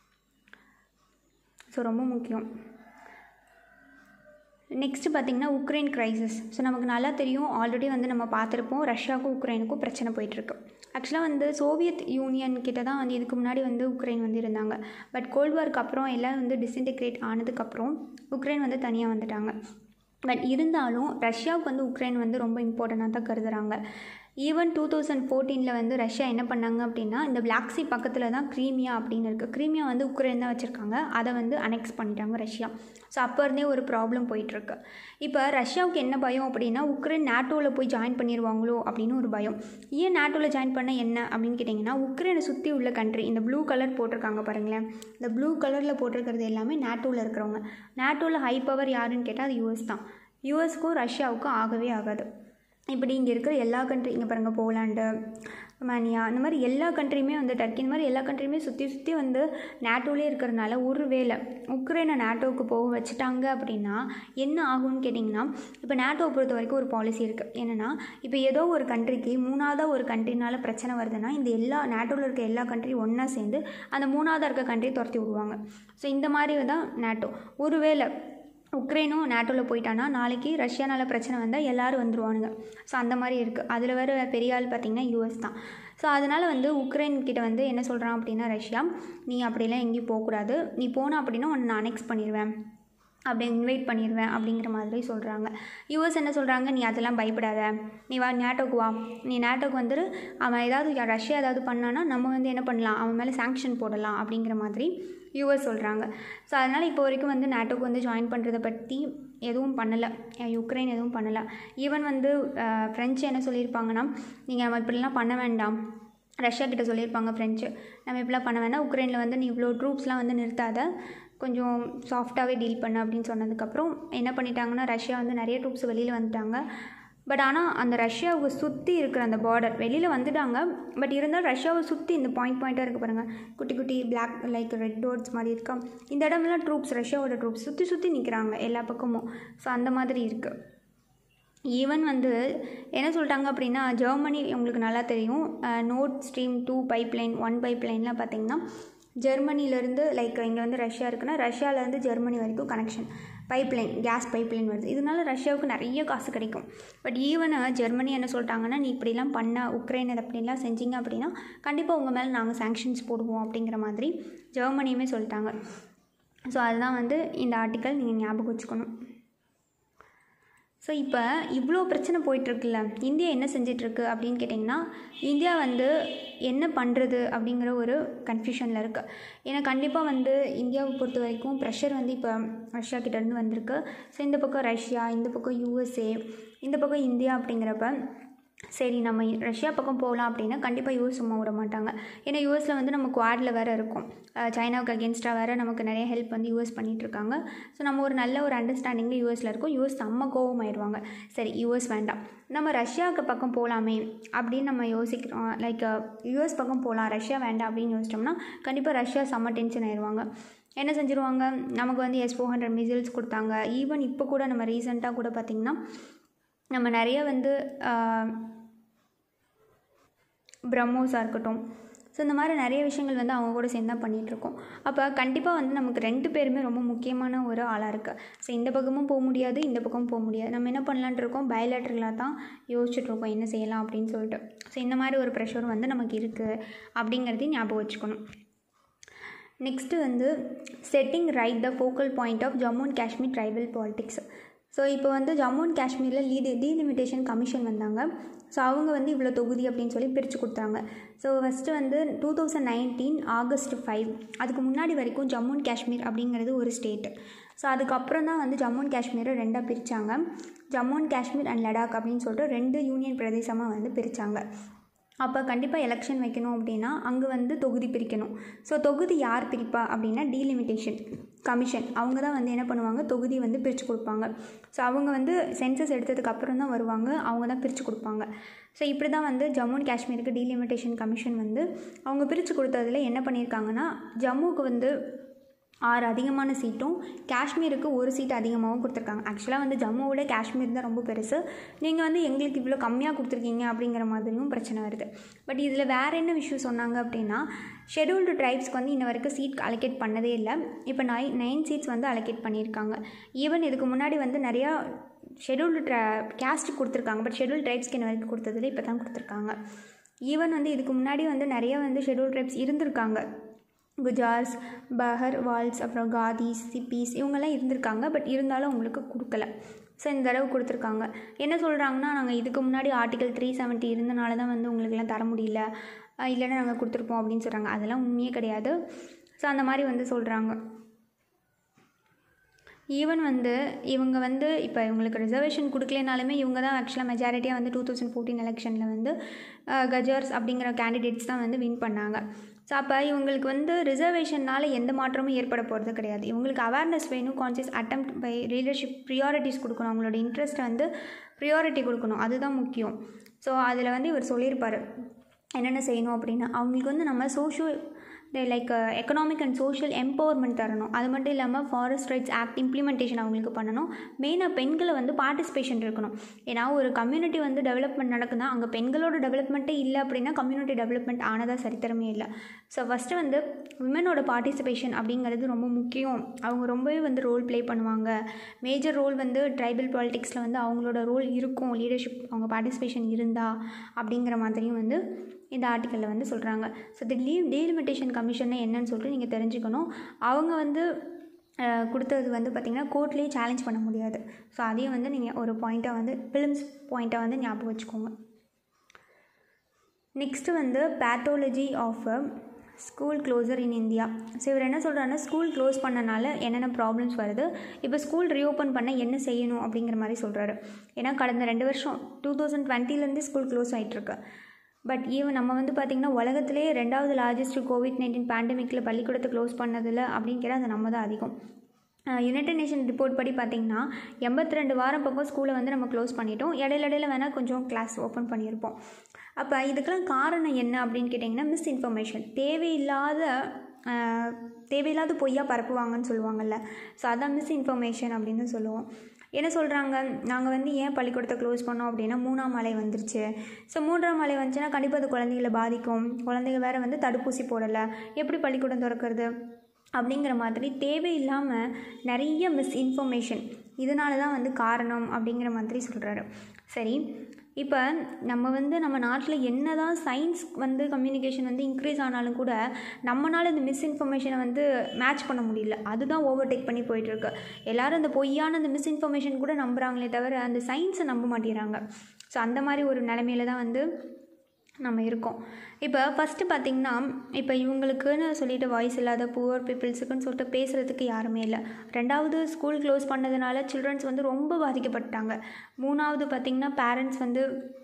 ஸோ ரொம்ப முக்கியம் நெக்ஸ்ட்டு பார்த்திங்கன்னா உக்ரைன் க்ரைசிஸ் ஸோ நமக்கு நல்லா தெரியும் ஆல்ரெடி வந்து நம்ம பார்த்துருப்போம் ரஷ்யாவுக்கும் உக்ரைனுக்கும் பிரச்சனை போயிட்டுருக்கு ஆக்சுவலாக வந்து சோவியத் யூனியன் கிட்ட தான் வந்து இதுக்கு முன்னாடி வந்து உக்ரைன் வந்து இருந்தாங்க பட் கோல்ட் வார்க்கு அப்புறம் எல்லாம் வந்து டிஸ்இன்டிகிரேட் ஆனதுக்கப்புறம் உக்ரைன் வந்து தனியாக வந்துட்டாங்க பட் இருந்தாலும் ரஷ்யாவுக்கு வந்து உக்ரைன் வந்து ரொம்ப இம்பார்ட்டண்ட்டாக தான் கருதுகிறாங்க ஈவன் டூ தௌசண்ட் ஃபோர்டீனில் வந்து ரஷ்யா என்ன பண்ணாங்க அப்படின்னா இந்த பிளாக் சி பக்கத்தில் தான் க்ரீமியா அப்படின்னு இருக்குது க்ரீமியா வந்து உக்ரைன் தான் வச்சுருக்காங்க அதை வந்து அனெக்ஸ் பண்ணிட்டாங்க ரஷ்யா ஸோ அப்போ இருந்தே ஒரு ப்ராப்ளம் போயிட்டுருக்கு இப்போ ரஷ்யாவுக்கு என்ன பயம் அப்படின்னா உக்ரைன் நேட்டோவில் போய் ஜாயின் பண்ணிடுவாங்களோ அப்படின்னு ஒரு பயம் ஏன் நேட்டோவில் ஜாயின் பண்ண என்ன அப்படின்னு கேட்டிங்கன்னா உக்ரைனை சுற்றி உள்ள கண்ட்ரி இந்த ப்ளூ கலர் போட்டிருக்காங்க பாருங்களேன் இந்த ப்ளூ கலரில் போட்டிருக்கிறது எல்லாமே நேட்டோவில் இருக்கிறவங்க நேட்டோவில் ஹை பவர் யாருன்னு கேட்டால் அது யூஎஸ் தான் யூஎஸ்க்கும் ரஷ்யாவுக்கும் ஆகவே ஆகாது இப்படி இங்கே இருக்கிற எல்லா கண்ட்ரி இங்கே பாருங்கள் போலாண்டு ரொமானியா இந்த மாதிரி எல்லா கண்ட்ரியுமே வந்து டர்க்கி இந்த மாதிரி எல்லா கண்ட்ரியுமே சுற்றி சுற்றி வந்து நேட்டோலே இருக்கிறதுனால ஒரு வேளை உக்ரைனை நேட்டோவுக்கு போக வச்சுட்டாங்க அப்படின்னா என்ன ஆகும்னு கேட்டிங்கன்னா இப்போ நேட்டோவை பொறுத்த வரைக்கும் ஒரு பாலிசி இருக்குது என்னென்னா இப்போ ஏதோ ஒரு கண்ட்ரிக்கு மூணாவதாக ஒரு கண்ட்ரினால பிரச்சனை வருதுன்னா இந்த எல்லா நேட்டோவில் இருக்க எல்லா கண்ட்ரியும் ஒன்றா சேர்ந்து அந்த மூணாவதாக இருக்க கண்ட்ரி துரத்தி விடுவாங்க ஸோ இந்த மாதிரி தான் நேட்டோ ஒருவேளை உக்ரைனும் நேட்டோவில் போயிட்டானா நாளைக்கு ரஷ்யானால பிரச்சனை வந்தால் எல்லோரும் வந்துருவானுங்க ஸோ அந்த மாதிரி இருக்குது அதில் வேறு பெரிய ஆள் பார்த்திங்கன்னா யூஎஸ் தான் ஸோ அதனால் வந்து உக்ரைன் கிட்ட வந்து என்ன சொல்கிறான் அப்படின்னா ரஷ்யா நீ அப்படிலாம் எங்கேயும் போகக்கூடாது நீ போன அப்படின்னா உன்னை நான் அனெக்ஸ் பண்ணிடுவேன் அப்படி இன்வைட் பண்ணிடுவேன் அப்படிங்கிற மாதிரி சொல்கிறாங்க யூஎஸ் என்ன சொல்கிறாங்க நீ அதெல்லாம் பயப்படாத நீ வா நேட்டோக்கு வா நீ நேட்டோக்கு வந்துட்டு அவன் ஏதாவது ரஷ்யா ஏதாவது பண்ணானா நம்ம வந்து என்ன பண்ணலாம் அவன் மேலே சாங்ஷன் போடலாம் அப்படிங்கிற மாதிரி யூஎஸ் சொல்கிறாங்க ஸோ அதனால் இப்போ வரைக்கும் வந்து நேட்டோக்கு வந்து ஜாயின் பண்ணுறதை பற்றி எதுவும் பண்ணலை யுக்ரைன் எதுவும் பண்ணலை ஈவன் வந்து ஃப்ரெஞ்சு என்ன சொல்லியிருப்பாங்கன்னா நீங்கள் நம்ம இப்படிலாம் பண்ண வேண்டாம் ரஷ்யா கிட்ட சொல்லியிருப்பாங்க ஃப்ரெஞ்சு நம்ம இப்படிலாம் பண்ண வேண்டாம் உக்ரைனில் வந்து நீ இவ்வளோ ட்ரூப்ஸ்லாம் வந்து நிறுத்தாத கொஞ்சம் சாஃப்டாகவே டீல் பண்ண அப்படின்னு சொன்னதுக்கப்புறம் என்ன பண்ணிட்டாங்கன்னா ரஷ்யா வந்து நிறைய ட்ரூப்ஸ் வெளியில் வந்துட்டாங்க பட் ஆனால் அந்த ரஷ்யாவை சுற்றி இருக்கிற அந்த பார்டர் வெளியில் வந்துட்டாங்க பட் இருந்தாலும் ரஷ்யாவை சுற்றி இந்த பாயிண்ட் பாயிண்ட்டாக இருக்குது பாருங்கள் குட்டி குட்டி பிளாக் லைக் ரெட் டோர்ட்ஸ் மாதிரி இருக்கா இந்த இடமெல்லாம் ட்ரூப்ஸ் ரஷ்யாவோட ட்ரூப்ஸ் சுற்றி சுற்றி நிற்கிறாங்க எல்லா பக்கமும் ஸோ அந்த மாதிரி இருக்குது ஈவன் வந்து என்ன சொல்லிட்டாங்க அப்படின்னா ஜெர்மனி உங்களுக்கு நல்லா தெரியும் Nord stream two pipeline one பைப்லைன்லாம் பார்த்திங்கன்னா ஜெர்மனிலேருந்து லைக் இங்கே வந்து ரஷ்யா இருக்குன்னா ரஷ்யாவிலேருந்து ஜெர்மனி வரைக்கும் கனெக்ஷன் பைப்லைன் கேஸ் பைப்லைன் வருது இதனால ரஷ்யாவுக்கு நிறைய காசு கிடைக்கும் பட் ஈவன் ஜெர்மனி என்ன சொல்லிட்டாங்கன்னா நீ இப்படிலாம் பண்ண உக்ரைன் இது அப்படிலாம் செஞ்சீங்க அப்படின்னா கண்டிப்பாக உங்கள் மேலே நாங்கள் சாங்ஷன்ஸ் போடுவோம் அப்படிங்கிற மாதிரி ஜெர்மனியுமே சொல்லிட்டாங்க ஸோ அதுதான் வந்து இந்த ஆர்டிக்கல் நீங்கள் ஞாபகம் வச்சுக்கணும் ஸோ இப்போ இவ்வளோ பிரச்சனை போயிட்டுருக்குல்ல இந்தியா என்ன செஞ்சிட்ருக்கு அப்படின்னு கேட்டிங்கன்னா இந்தியா வந்து என்ன பண்ணுறது அப்படிங்கிற ஒரு கன்ஃபியூஷனில் இருக்குது ஏன்னா கண்டிப்பாக வந்து இந்தியாவை பொறுத்த வரைக்கும் ப்ரெஷர் வந்து இப்போ ரஷ்யா கிட்டேருந்து வந்திருக்கு ஸோ இந்த பக்கம் ரஷ்யா இந்த பக்கம் யூஎஸ்ஏ இந்த பக்கம் இந்தியா அப்படிங்கிறப்ப சரி நம்ம ரஷ்யா பக்கம் போகலாம் அப்படின்னா கண்டிப்பாக யூஎஸ் சும்மா விட மாட்டாங்க ஏன்னா யூஎஸில் வந்து நம்ம குவாடில் வேறு இருக்கும் சைனாவுக்கு அகேன்ஸ்டாக வேறு நமக்கு நிறைய ஹெல்ப் வந்து யூஎஸ் பண்ணிகிட்ருக்காங்க ஸோ நம்ம ஒரு நல்ல ஒரு அண்டர்ஸ்டாண்டிங்கில் யூஎஸில் இருக்கோம் யூஎஸ் செம்ம கோவம் ஆயிடுவாங்க சரி யூஎஸ் வேண்டாம் நம்ம ரஷ்யாவுக்கு பக்கம் போகலாமே அப்படின்னு நம்ம யோசிக்கிறோம் லைக் யூஎஸ் பக்கம் போகலாம் ரஷ்யா வேண்டாம் அப்படின்னு யோசிச்சோம்னா கண்டிப்பாக ரஷ்யா செம்ம டென்ஷன் ஆயிடுவாங்க என்ன செஞ்சுருவாங்க நமக்கு வந்து எஸ் ஃபோர் ஹண்ட்ரட் மிசில்ஸ் கொடுத்தாங்க ஈவன் இப்போ கூட நம்ம ரீசெண்டாக கூட பார்த்திங்கன்னா நம்ம நிறைய வந்து பிரம்மோஸாக இருக்கட்டும் ஸோ இந்த மாதிரி நிறைய விஷயங்கள் வந்து அவங்க கூட சேர்ந்து தான் பண்ணிகிட்ருக்கோம் அப்போ கண்டிப்பாக வந்து நமக்கு ரெண்டு பேருமே ரொம்ப முக்கியமான ஒரு ஆளாக இருக்குது ஸோ இந்த பக்கமும் போக முடியாது இந்த பக்கமும் போக முடியாது நம்ம என்ன பண்ணலான்ட்டு இருக்கோம் பயலேட்டரில் தான் யோசிச்சுட்ருக்கோம் என்ன செய்யலாம் அப்படின்னு சொல்லிட்டு ஸோ இந்த மாதிரி ஒரு ப்ரெஷரும் வந்து நமக்கு இருக்குது அப்படிங்கிறதையும் ஞாபகம் வச்சுக்கணும் நெக்ஸ்ட்டு வந்து setting right the focal point of Jammu and Kashmir tribal politics so இப்போ வந்து ஜம்மு அண்ட் காஷ்மீரில் லீடு டீலிமிட்டேஷன் கமிஷன் வந்தாங்க ஸோ அவங்க வந்து இவ்வளோ தொகுதி அப்படின்னு சொல்லி பிரித்து கொடுத்தாங்க ஸோ ஃபஸ்ட்டு வந்து two thousand nineteen August five அதுக்கு முன்னாடி வரைக்கும் ஜம்மு அண்ட் காஷ்மீர் அப்படிங்கிறது ஒரு ஸ்டேட்டு ஸோ அதுக்கப்புறம் தான் வந்து ஜம்மு அண்ட் காஷ்மீரை ரெண்டாக பிரித்தாங்க ஜம்மு அண்ட் காஷ்மீர் அண்ட் லடாக் அப்படின்னு சொல்லிட்டு ரெண்டு யூனியன் பிரதேசமாக வந்து பிரித்தாங்க அப்போ கண்டிப்பாக எலெக்ஷன் வைக்கணும் அப்படின்னா அங்கே வந்து தொகுதி பிரிக்கணும் ஸோ தொகுதி யார் பிரிப்பா அப்படின்னா டீலிமிட்டேஷன் கமிஷன் அவங்க தான் வந்து என்ன பண்ணுவாங்க தொகுதி வந்து பிரித்து கொடுப்பாங்க ஸோ அவங்க வந்து சென்சஸ் எடுத்ததுக்கு அப்புறம் தான் வருவாங்க அவங்க தான் பிரித்து கொடுப்பாங்க ஸோ இப்படி தான் வந்து ஜம்மு அண்ட் காஷ்மீருக்கு டீலிமிட்டேஷன் கமிஷன் வந்து அவங்க பிரித்து கொடுத்ததில் என்ன பண்ணியிருக்காங்கன்னா ஜம்முவுக்கு வந்து ஆறு அதிகமான சீட்டும் காஷ்மீருக்கு ஒரு சீட் அதிகமாகவும் கொடுத்துருக்காங்க ஆக்சுவலாக வந்து ஜம்முவோட காஷ்மீர் தான் ரொம்ப பெருசு நீங்கள் வந்து எங்களுக்கு இவ்வளோ கம்மியாக கொடுத்துருக்கீங்க அப்படிங்கிற மாதிரியும் பிரச்சனை வருது பட் இதில் வேறு என்ன விஷயம் சொன்னாங்க அப்படின்னா ஷெடியூல்டு ட்ரைப்ஸ்க்கு வந்து இன்ன வரைக்கும் சீட் அலோகேட் பண்ணதே இல்லை இப்போ நை நைன் சீட்ஸ் வந்து அலோகேட் பண்ணியிருக்காங்க ஈவன் இதுக்கு முன்னாடி வந்து நிறையா ஷெடியூல்டு ட்ரா கேஸ்ட் கொடுத்துருக்காங்க பட் ஷெடியூல் ட்ரைப்ஸ்க்கு இன்ன வரைக்கும் கொடுத்ததில்ல இப்போ தான் கொடுத்துருக்காங்க ஈவன் வந்து இதுக்கு முன்னாடி வந்து நிறைய வந்து ஷெடியூல் ட்ரைப்ஸ் இருந்திருக்காங்க குஜார்ஸ் பஹர் வால்ஸ் அப்புறம் காதிஸ் சிப்பீஸ் இவங்கெல்லாம் இருந்திருக்காங்க பட் இருந்தாலும் அவங்களுக்கு கொடுக்கல ஸோ இந்த தடவை கொடுத்துருக்காங்க என்ன சொல்கிறாங்கன்னா நாங்கள் இதுக்கு முன்னாடி ஆர்டிகல் த்ரீ செவன்ட்டி இருந்தனால தான் வந்து உங்களுக்குலாம் தர முடியல இல்லைன்னா நாங்கள் கொடுத்துருப்போம் அப்படின்னு சொல்கிறாங்க அதெல்லாம் உண்மையே கிடையாது ஸோ அந்த மாதிரி வந்து சொல்கிறாங்க ஈவன் வந்து இவங்க வந்து இப்போ இவங்களுக்கு ரிசர்வேஷன் கொடுக்கலனாலுமே இவங்க தான் ஆக்சுவலாக மெஜாரிட்டியாக வந்து டூ தௌசண்ட் ஃபோர்டீன் எலெக்ஷனில் வந்து கஜர்ஸ் அப்படிங்கிற கேண்டிடேட்ஸ் தான் வந்து வின் பண்ணாங்க ஸோ அப்போ இவங்களுக்கு வந்து ரிசர்வேஷனால் எந்த மாற்றமும் ஏற்பட போகிறது கிடையாது இவங்களுக்கு அவேர்னஸ் வேணும் conscious attempt by leadership priorities கொடுக்கணும் அவங்களோட இன்ட்ரெஸ்ட்டை வந்து ப்ரியாரிட்டி கொடுக்கணும் அதுதான் முக்கியம் ஸோ அதில் வந்து இவர் சொல்லியிருப்பார் என்னென்ன செய்யணும் அப்படின்னு அவங்களுக்கு வந்து நம்ம social like economic and social empowerment தரணும் அது மட்டும் இல்லாமல் ஃபாரஸ்ட் ரைட்ஸ் ஆக்ட் இம்ப்ளிமெண்டேஷன் அவங்களுக்கு பண்ணணும் மெயினாக பெண்களை வந்து பார்ட்டிசிபேஷன் இருக்கணும் ஏன்னா ஒரு கம்யூனிட்டி வந்து டெவலப்மெண்ட் நடக்குதுன்னா அங்கே பெண்களோட டெவலப்மெண்ட்டே இல்லை அப்படின்னா கம்யூனிட்டி டெவலப்மெண்ட் ஆனதாக சரித்திரமே இல்லை ஸோ ஃபஸ்ட்டு வந்து விமனோட பார்ட்டிசிபேஷன் அப்படிங்கிறது ரொம்ப முக்கியம் அவங்க ரொம்பவே வந்து ரோல் ப்ளே பண்ணுவாங்க மேஜர் ரோல் வந்து ட்ரைபல் பாலிட்டிக்ஸில் வந்து அவங்களோட ரோல் இருக்கும் லீடர்ஷிப் அவங்க பார்ட்டிசிபேஷன் இருந்தா அப்படிங்கிற மாதிரியும் வந்து இந்த ஆர்டிக்கலில் வந்து சொல்கிறாங்க ஸோ இந்த லீவ் டீலிமிட்டேஷன் கமிஷன்னா என்னன்னு சொல்லிட்டு நீங்கள் தெரிஞ்சுக்கணும் அவங்க வந்து அஹ், கொடுத்தது வந்து பார்த்திங்கன்னா கோர்ட்லேயே சேலஞ்ச் பண்ண முடியாது ஸோ அதையும் வந்து நீங்கள் ஒரு பாயிண்ட்டாக வந்து ஃபிலிம்ஸ் பாயிண்ட்டாக வந்து ஞாபகம் வச்சுக்கோங்க நெக்ஸ்ட்டு வந்து pathology of school closure in India so இவர் என்ன சொல்கிறாருன்னா ஸ்கூல் க்ளோஸ் பண்ணனால என்னென்ன ப்ராப்ளம்ஸ் வருது இப்போ ஸ்கூல் ரீஓப்பன் பண்ண என்ன செய்யணும் அப்படிங்கிற மாதிரி சொல்கிறாரு ஏன்னா கடந்த ரெண்டு வருஷம் டூ தௌசண்ட் டுவெண்ட்டிலேருந்து ஸ்கூல் க்ளோஸ் ஆகிட்டுருக்கு பட் ஈவன் நம்ம வந்து பார்த்திங்கன்னா உலகத்திலே ரெண்டாவது லார்ஜஸ்ட் கோவிட் நைன்டீன் பேண்டமிக்கில் பள்ளிக்கூடத்தை க்ளோஸ் பண்ணதில் அப்படின்னு கேட்டால் அது நம்ம தான் அதிகம் யுனைடெட் நேஷன் ரிப்போர்ட் படி பார்த்திங்கன்னா எண்பத்தி ரெண்டு வாரம் பக்கம் ஸ்கூலை வந்து நம்ம க்ளோஸ் பண்ணிட்டோம் இடையில இடையில வேணால் கொஞ்சம் கிளாஸ் ஓப்பன் பண்ணியிருப்போம் அப்போ இதுக்கெல்லாம் காரணம் என்ன அப்படின்னு கேட்டிங்கன்னா மிஸ் இன்ஃபர்மேஷன் தேவையில்லாத ஆஹ், தேவையில்லாத பொய்யா பரப்புவாங்கன்னு சொல்லுவாங்கல்ல ஸோ அதான் மிஸ் இன்ஃபர்மேஷன் அப்படின்னு சொல்லுவோம் என்ன சொல்கிறாங்க நாங்கள் வந்து ஏன் பள்ளிக்கூடத்தை க்ளோஸ் பண்ணோம் அப்படின்னா மூணாம் மலை வந்துருச்சு ஸோ மூன்றாம் மலை வந்துச்சுன்னா கண்டிப்பாக அது குழந்தைகளை பாதிக்கும் குழந்தைங்க வேறு வந்து தடுப்பூசி போடலை எப்படி பள்ளிக்கூடம் திறக்கிறது அப்படிங்கிற மாதிரி தேவையில்லாமல் நிறைய மிஸ் இன்ஃபர்மேஷன் இதனால தான் வந்து காரணம் அப்படிங்கிற மாதிரி சொல்கிறாரு சரி இப்போ நம்ம வந்து நம்ம நாட்டில் என்ன தான் சயின்ஸ் வந்து கம்யூனிகேஷன் வந்து இன்க்ரீஸ் ஆனாலும் கூட நம்மளால் இந்த மிஸ் இன்ஃபர்மேஷனை வந்து மேட்ச் பண்ண முடியல அதுதான் ஓவர்டேக் பண்ணி போயிட்டுருக்கு எல்லாரும் அந்த பொய்யான அந்த மிஸ் இன்ஃபர்மேஷன் கூட நம்புகிறாங்களே தவிர அந்த சயின்ஸை நம்ப மாட்டேங்கிறாங்க ஸோ அந்த மாதிரி ஒரு நிலமையில தான் வந்து நம்ம இருக்கோம் இப்போ ஃபஸ்ட்டு பார்த்திங்கன்னா இப்போ இவங்களுக்குன்னு சொல்லிட்டு வாய்ஸ் இல்லாத புவர் பீப்புள்ஸுக்குன்னு சொல்லிட்டு பேசுகிறதுக்கு யாருமே இல்லை ரெண்டாவது ஸ்கூல் க்ளோஸ் பண்ணதுனால சில்ட்ரன்ஸ் வந்து ரொம்ப பாதிக்கப்பட்டாங்க மூணாவது பார்த்திங்கன்னா பேரண்ட்ஸ் வந்து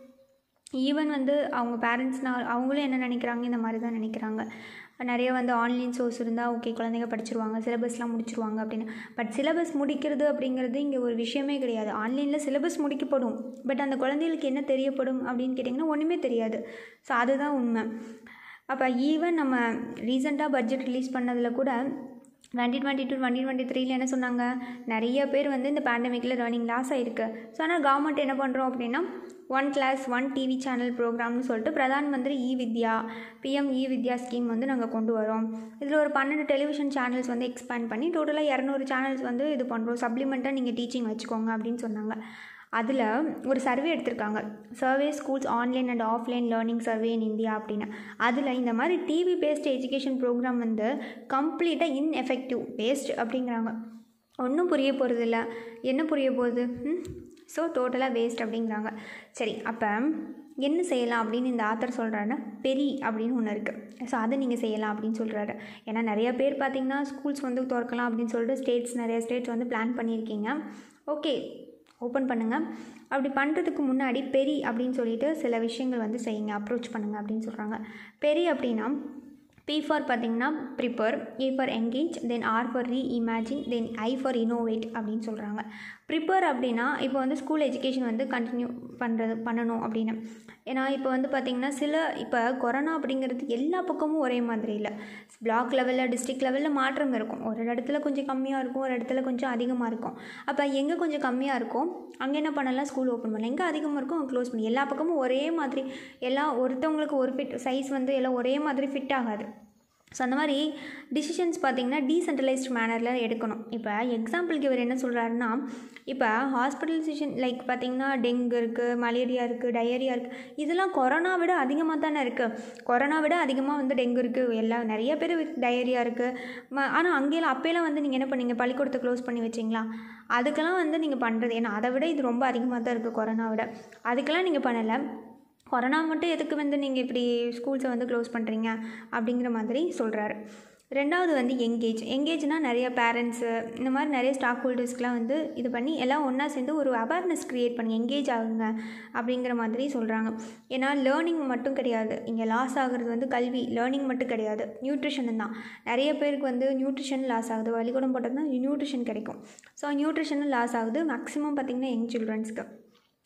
ஈவன் வந்து அவங்க பேரண்ட்ஸ்னால் அவங்களும் என்ன நினைக்கிறாங்க இந்த மாதிரி தான் நினைக்கிறாங்க நிறைய வந்து ஆன்லைன் சோர்ஸ் இருந்தால் ஓகே குழந்தைங்க படிச்சிருவாங்க சிலபஸ்லாம் முடிச்சிருவாங்க அப்படின்னு பட் சிலபஸ் முடிக்கிறது அப்படிங்கிறது இங்கே ஒரு விஷயமே கிடையாது ஆன்லைனில் சிலபஸ் முடிக்கப்படும் பட் அந்த குழந்தைகளுக்கு என்ன தெரியப்படும் அப்படின்னு கேட்டிங்கன்னா ஒன்றுமே தெரியாது ஸோ அதுதான் உண்மை அப்போ ஈவன் நம்ம ரீசெண்டாக பட்ஜெட் ரிலீஸ் பண்ணதில் கூட twenty twenty two twenty twenty த்ரீல என்ன சொன்னாங்க நிறைய பேர் வந்து இந்த பேண்டமிக்கில் ரன்னிங் லாஸ் ஆயிருக்கு ஸோ ஆனால் கவர்மெண்ட் என்ன பண்ணுறோம் அப்படின்னா one class one TV channel ப்ரோக்ராம்னு சொல்லிட்டு பிரதான் மந்திரி இ வித்யா பிஎம் இ வித்யா ஸ்கீம் வந்து நாங்கள் கொண்டு வரோம் இதில் ஒரு பன்னெண்டு டெலிவிஷன் சேனல்ஸ் வந்து எக்ஸ்பேண்ட் பண்ணி டோட்டலாக இரநூறு சேனல்ஸ் வந்து இது பண்ணுறோம் சப்ளிமெண்ட்டாக நீங்கள் டீச்சிங் வச்சுக்கோங்க அப்படின்னு சொன்னாங்க அதில் ஒரு சர்வே எடுத்திருக்காங்க survey schools online and offline learning survey in India அப்படின்னு அதில் இந்த மாதிரி டிவி பேஸ்ட் எஜுகேஷன் ப்ரோக்ராம் வந்து கம்ப்ளீட்டாக இன்எஃபெக்டிவ் வேஸ்ட் அப்படிங்கிறாங்க ஒன்றும் புரிய போகிறதில்ல என்ன புரிய போகுது ஸோ டோட்டலாக வேஸ்ட் அப்படிங்கிறாங்க சரி அப்போ என்ன செய்யலாம் அப்படின்னு இந்த ஆத்தர் சொல்கிறாருன்னா பெரி அப்படின்னு ஒன்று இருக்குது ஸோ அதை நீங்கள் செய்யலாம் அப்படின்னு சொல்கிறாரு ஏன்னா நிறைய பேர் பார்த்தீங்கன்னா ஸ்கூல்ஸ் வந்து திறக்கலாம் அப்படின்னு சொல்லிட்டு ஸ்டேட்ஸ் நிறைய ஸ்டேட்ஸ் வந்து பிளான் பண்ணியிருக்கீங்க ஓகே ஓப்பன் பண்ணுங்கள் அப்படி பண்ணுறதுக்கு முன்னாடி பெரி அப்படின்னு சொல்லிட்டு சில விஷயங்கள் வந்து செய்யுங்க அப்ரோச் பண்ணுங்கள் அப்படின்னு சொல்கிறாங்க பெரி அப்படின்னா பி ஃபார் பார்த்தீங்கன்னா prepare A for engage then R for reimagine then I for innovate அப்படின்னு சொல்கிறாங்க ப்ரிப்பர் அப்படின்னா இப்போ வந்து ஸ்கூல் எஜுகேஷன் வந்து கண்டினியூ பண்ணுறது பண்ணணும் அப்படின்னு ஏன்னா இப்போ வந்து பார்த்திங்கன்னா சில இப்போ கொரோனா அப்படிங்கிறது எல்லா பக்கமும் ஒரே மாதிரி இல்லை பிளாக் லெவலில் டிஸ்ட்ரிக்ட் லெவலில் மாற்றம் இருக்கும் ஒரு இடத்துல கொஞ்சம் கம்மியாக இருக்கும் ஒரு இடத்துல கொஞ்சம் அதிகமாக இருக்கும் அப்போ எங்கே கொஞ்சம் கம்மியாக இருக்கும் அங்கே என்ன பண்ணலாம் ஸ்கூல் ஓப்பன் பண்ணலாம் எங்கே அதிகமாக இருக்கும் அங்கே க்ளோஸ் பண்ணி எல்லா பக்கமும் ஒரே மாதிரி எல்லாம் ஒருத்தவங்களுக்கு ஒரு ஃபிட் சைஸ் வந்து எல்லாம் ஒரே மாதிரி ஃபிட் ஆகாது ஸோ அந்த மாதிரி டிசிஷன்ஸ் பார்த்திங்கன்னா டீசென்ட்ரலைஸ்ட் மேனரில் எடுக்கணும் இப்போ எக்ஸாம்பிளுக்கு இவர் என்ன சொல்கிறாருன்னா இப்போ ஹாஸ்பிட்டலைசேஷன் லைக் பார்த்திங்கன்னா டெங்கு இருக்குது மலேரியா இருக்குது டயரியா இருக்குது இதெல்லாம் கொரோனா விட அதிகமாக தானே இருக்குது கொரோனா விட அதிகமாக வந்து டெங்கு இருக்குது எல்லா நிறைய பேர் டயரியா இருக்குது ம ஆனால் அங்கேயெல்லாம் அப்போயெல்லாம் வந்து நீங்கள் என்ன பண்ணீங்க பள்ளிக்கூடத்தை க்ளோஸ் பண்ணி வச்சிங்களா அதுக்கெல்லாம் வந்து நீங்கள் பண்ணுறது ஏன்னா அதை விட இது ரொம்ப அதிகமாக தான் இருக்குது கொரோனா விட அதுக்கெல்லாம் நீங்கள் பண்ணலை கொரோனா மட்டும் எதுக்கு வந்து நீங்கள் இப்படி ஸ்கூல்ஸை வந்து க்ளோஸ் பண்ணுறீங்க அப்படிங்கிற மாதிரி சொல்கிறாரு ரெண்டாவது வந்து எங்கேஜ் எங்கேஜ்னால் நிறைய பேரண்ட்ஸு இந்த மாதிரி நிறைய ஸ்டாக் ஹோல்டர்ஸ்க்கெலாம் வந்து இது பண்ணி எல்லாம் ஒன்றா சேர்ந்து ஒரு அவேர்னஸ் க்ரியேட் பண்ணி எங்கேஜ் ஆகுங்க அப்படிங்கிற மாதிரி சொல்கிறாங்க ஏன்னா லேர்னிங் மட்டும் கிடையாது இங்கே லாஸ் ஆகுறது வந்து கல்வி லேர்னிங் மட்டும் கிடையாது நியூட்ரிஷன் தான் நிறைய பேருக்கு வந்து நியூட்ரிஷன் லாஸ் ஆகுது வலிக்கூடம் போட்டதுனா நியூட்ரிஷன் கிடைக்கும் ஸோ நியூட்ரிஷனும் லாஸ் ஆகுது மேக்ஸிமம் பார்த்திங்கன்னா யங் சில்ட்ரன்ஸ்க்கு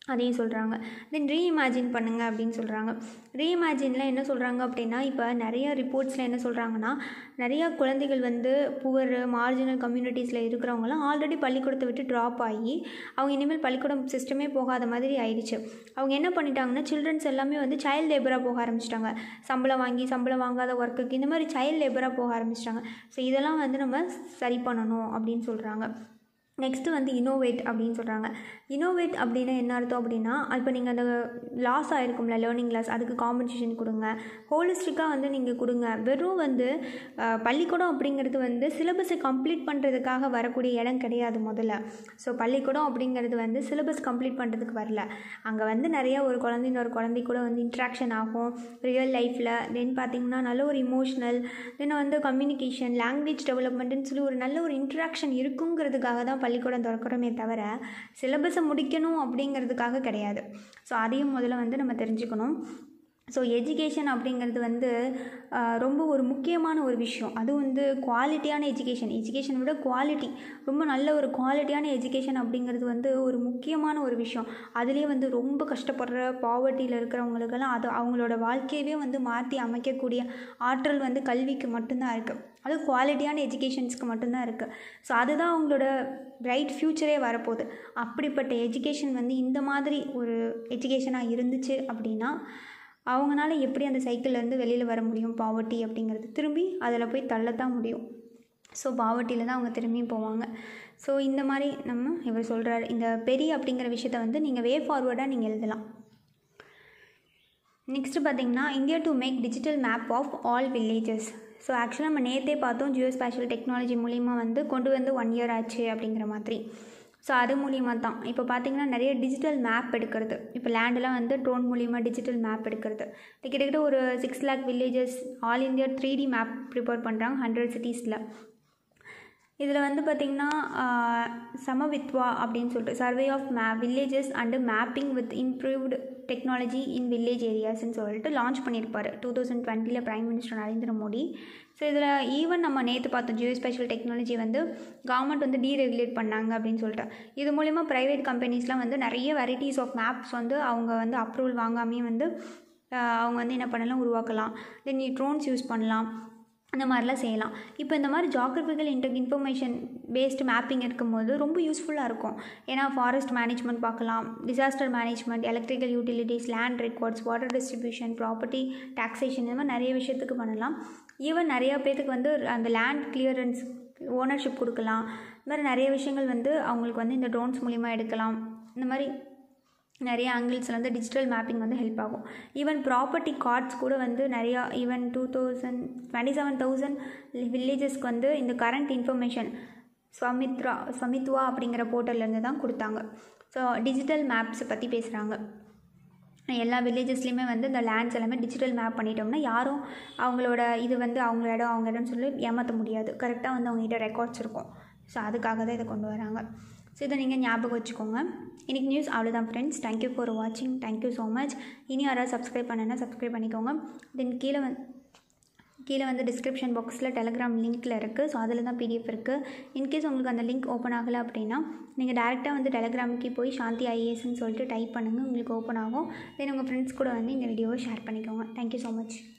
அதையும் சொல்கிறாங்க தென் ரீஇமேஜின் பண்ணுங்க அப்படின்னு சொல்கிறாங்க ரீஇமேஜினில் என்ன சொல்கிறாங்க அப்படின்னா இப்போ நிறைய ரிப்போர்ட்ஸில் என்ன சொல்கிறாங்கன்னா நிறையா குழந்தைகள் வந்து புவர் மார்ஜினல் கம்யூனிட்டிஸில் இருக்கிறவங்களாம் ஆல்ரெடி பள்ளிக்கூடத்தை விட்டு ட்ராப் ஆகி அவங்க இனிமேல் பள்ளிக்கூடம் சிஸ்டமே போகாத மாதிரி ஆயிடுச்சு அவங்க என்ன பண்ணிட்டாங்கன்னா சில்ட்ரன்ஸ் எல்லாமே வந்து சைல்டு லேபராக போக ஆரம்பிச்சிட்டாங்க சம்பளம் வாங்கி சம்பளம் வாங்காத ஒர்க்குக்கு இந்த மாதிரி சைல்டு லேபராக போக ஆரம்பிச்சிட்டாங்க ஸோ இதெல்லாம் வந்து நம்ம சரி பண்ணணும் அப்படின்னு சொல்கிறாங்க நெக்ஸ்ட்டு வந்து இனோவேட் அப்படின்னு சொல்கிறாங்க இனோவேட் அப்படின்னா என்ன அர்த்தம் அப்படின்னா இப்போ நீங்கள் அந்த லாஸ் ஆகிருக்கும்ல லேர்னிங் லாஸ் அதுக்கு காம்பன்சேஷன் கொடுங்க ஹோலிஸ்டிக்காக வந்து நீங்கள் கொடுங்க வெறும் வந்து அஹ், பள்ளிக்கூடம் அப்படிங்கிறது வந்து சிலபஸை கம்ப்ளீட் பண்ணுறதுக்காக வரக்கூடிய இடம் கிடையாது முதல்ல ஸோ பள்ளிக்கூடம் அப்படிங்கிறது வந்து சிலபஸ் கம்ப்ளீட் பண்ணுறதுக்கு வரல அங்கே வந்து நிறைய ஒரு குழந்தை ஒரு குழந்தை கூட வந்து இன்ட்ராக்ஷன் ஆகும் ரியல் லைஃப்பில் தென் பார்த்திங்கன்னா நல்ல ஒரு இமோஷ்னல் தென் வந்து கம்யூனிகேஷன் லாங்குவேஜ் டெவலப்மெண்ட்டுன்னு சொல்லி ஒரு நல்ல ஒரு இன்ட்ராக்ஷன் இருக்குங்கிறதுக்காக தான் பள்ளிக்கூடம் திறக்கிறோமே தவிர சிலபஸை முடிக்கணும் அப்படிங்கிறதுக்காக கிடையாது ஸோ அதையும் முதல்ல வந்து நம்ம தெரிஞ்சுக்கணும் ஸோ எஜுகேஷன் அப்படிங்கிறது வந்து ஆஹ், ரொம்ப ஒரு முக்கியமான ஒரு விஷயம் அது வந்து குவாலிட்டியான எஜுகேஷன் எஜுகேஷனை விட குவாலிட்டி ரொம்ப நல்ல ஒரு குவாலிட்டியான எஜுகேஷன் அப்படிங்கிறது வந்து ஒரு முக்கியமான ஒரு விஷயம் அதுலேயே வந்து ரொம்ப கஷ்டப்படுற பாவர்ட்டியில் இருக்கிறவங்களுக்கெல்லாம் அது அவங்களோட வாழ்க்கையவே வந்து மாற்றி அமைக்கக்கூடிய ஆற்றல் வந்து கல்விக்கு மட்டும்தான் இருக்குது அது குவாலிட்டியான எஜுகேஷன்ஸ்க்கு மட்டும்தான் இருக்குது ஸோ அதுதான் அவங்களோட பிரைட் ஃப்யூச்சரே வரப்போகுது அப்படிப்பட்ட எஜுகேஷன் வந்து இந்த மாதிரி ஒரு எஜுகேஷனாக இருந்துச்சு அப்படின்னா அவங்களால எப்படி அந்த சைக்கிள்லேருந்து வெளியில் வர முடியும் பாவர்ட்டி அப்படிங்கிறது திரும்பி அதில் போய் தள்ளத்தான் முடியும் ஸோ பாவர்ட்டியில் தான் அவங்க திரும்பியும் போவாங்க ஸோ இந்த மாதிரி நம்ம இவர் சொல்கிறார் இந்த பெரிய அப்படிங்கிற விஷயத்த வந்து நீங்கள் வே ஃபார்வர்டாக நீங்கள் எழுதலாம் நெக்ஸ்ட்டு பார்த்தீங்கன்னா India to make digital map of all villages so ஆக்சுவலாக நம்ம நேற்றே பார்த்தோம் ஜியோ ஸ்பேஷியல் டெக்னாலஜி மூலிமா வந்து கொண்டு வந்து ஒன் இயர் ஆச்சு அப்படிங்கிற மாதிரி ஸோ அது மூலிமா தான் இப்போ பார்த்தீங்கன்னா நிறைய டிஜிட்டல் மேப் எடுக்கிறது இப்போ லேண்டெலாம் வந்து ட்ரோன் மூலிமா டிஜிட்டல் மேப் எடுக்கிறது இது கிட்டத்தட்ட ஒரு six lakh villages all India three D map prepare பண்ணுறாங்க ஹண்ட்ரட் சிட்டிஸில் இதில் வந்து பார்த்திங்கன்னா சமவித்வா அப்படின்னு சொல்லிட்டு சர்வே ஆஃப் மே villages and mapping with improved technology in village ஏரியாஸ்ன்னு சொல்லிட்டு லான்ச் பண்ணியிருப்பார் டூ தௌசண்ட் டுவெண்ட்டியில் prime minister Narendra Modi so இதில் ஈவன் நம்ம நேற்று பார்த்தோம் ஜியோ ஸ்பெஷல் டெக்னாலஜி வந்து கவர்மெண்ட் வந்து டீரெகுலேட் பண்ணாங்க அப்படின்னு சொல்லிட்டு இது மூலிமா ப்ரைவேட் கம்பெனிஸ்லாம் வந்து நிறைய வெரைட்டிஸ் ஆஃப் மேப்ஸ் வந்து அவங்க வந்து அப்ரூவல் வாங்காமே வந்து ஆஹ் அவங்க வந்து என்ன பண்ணலாம் உருவாக்கலாம் தென் ட்ரோன்ஸ் யூஸ் பண்ணலாம் அந்த மாதிரிலாம் செய்யலாம் இப்போ இந்த மாதிரி geographical inter information based mapping இருக்கும்போது ரொம்ப யூஸ்ஃபுல்லாக இருக்கும் ஏன்னா ஃபாரஸ்ட் மேனேஜ்மெண்ட் பார்க்கலாம் disaster management electrical utilities land records water distribution property taxation இந்த மாதிரி நிறைய விஷயத்துக்கு பண்ணலாம் ஈவன் நிறையா பேத்துக்கு வந்து அந்த லேண்ட் கிளியரன்ஸ் ஓனர்ஷிப் கொடுக்கலாம் இந்த மாதிரி நிறைய விஷயங்கள் வந்து அவங்களுக்கு வந்து இந்த ட்ரோன்ஸ் மூலிமா எடுக்கலாம் இந்த மாதிரி நிறைய ஆங்கிள்ஸில் வந்து டிஜிட்டல் மேப்பிங் வந்து ஹெல்ப் ஆகும் ஈவன் ப்ராப்பர்ட்டி கார்ட்ஸ் கூட வந்து நிறையா even two thousand twenty seven thousand வில்லேஜஸ்க்கு வந்து இந்த கரண்ட் இன்ஃபர்மேஷன் ஸ்வமித்ரா ஸ்வமித்வா அப்படிங்கிற போர்ட்டல்லேருந்து தான் கொடுத்தாங்க ஸோ டிஜிட்டல் மேப்ஸை பற்றி பேசுகிறாங்க எல்லா வில்லேஜஸ்லேயுமே வந்து இந்த லேண்ட்ஸ் எல்லாமே டிஜிட்டல் மேப் பண்ணிட்டோம்னா யாரும் அவங்களோட இது வந்து அவங்க இடம் அவங்க இடம்னு சொல்லி ஏமாற்ற முடியாது கரெக்டாக வந்து அவங்ககிட்ட ரெக்கார்ட்ஸ் இருக்கும் ஸோ அதுக்காக தான் இதை கொண்டு வராங்க ஸோ இதை நீங்கள் ஞாபகம் வச்சுக்கோங்க இன்றைக்கி நியூஸ் அவ்வளோதான் ஃப்ரெண்ட்ஸ் தேங்க்யூ ஃபார் வாட்சிங் தேங்க்யூ ஸோ மச் இனி யாராவது சப்ஸ்கிரைப் பண்ணனா சப்ஸ்கிரைப் பண்ணிக்கோங்க தென் கீழே வந்து கீழே வந்து டிஸ்கிரிப்ஷன் பாக்ஸில் டெலகிராம் லிங்க்கில் இருக்குது ஸோ அதில் தான் பிடிஎஃப் இருக்குது இன்கேஸ் உங்களுக்கு அந்த லிங்க் ஓப்பன் ஆகலை அப்படின்னா நீங்கள் டேரெக்டாக வந்து டெலகிராமுக்கு போய் சாந்தி ஐஏஎஸ்ன்னு சொல்லிட்டு டைப் பண்ணுங்கள் உங்களுக்கு ஓப்பன் ஆகும் தென் உங்கள் ஃப்ரெண்ட்ஸ் கூட வந்து இந்த வீடியோவை ஷேர் பண்ணிக்கோங்க தேங்க்யூ ஸோ மச்